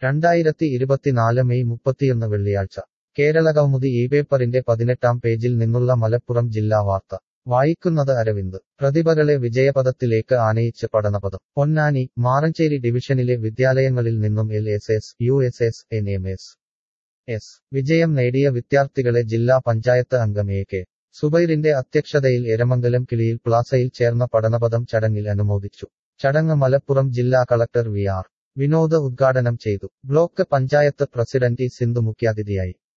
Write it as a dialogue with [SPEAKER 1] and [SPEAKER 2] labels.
[SPEAKER 1] രണ്ടായിരത്തി ഇരുപത്തിനാല് മെയ് മുപ്പത്തിയൊന്ന് വെള്ളിയാഴ്ച കേരളകൗമുദി ഈ പേപ്പറിന്റെ പതിനെട്ടാം പേജിൽ നിന്നുള്ള മലപ്പുറം ജില്ലാ വാർത്ത വായിക്കുന്നത് അരവിന്ദ് പ്രതിഭകളെ വിജയപഥത്തിലേക്ക് ആനയിച്ച് പഠനപഥം പൊന്നാനി മാറഞ്ചേരി ഡിവിഷനിലെ വിദ്യാലയങ്ങളിൽ നിന്നും L S S U S S N M S S വിജയം നേടിയ വിദ്യാർത്ഥികളെ ജില്ലാ പഞ്ചായത്ത് അംഗം എ കെ സുബൈറിന്റെ അധ്യക്ഷതയിൽ എരമംഗലം കിളിയിൽ പ്ലാസയിൽ ചേർന്ന പഠനപഥം ചടങ്ങിൽ അനുമോദിച്ചു ചടങ്ങ് മലപ്പുറം ജില്ലാ കളക്ടർ വി ആർ വിനോദ് ഉദ്ഘാടനം ചെയ്തു block panchayat president E Sindhu മുഖ്യാതിഥിയായി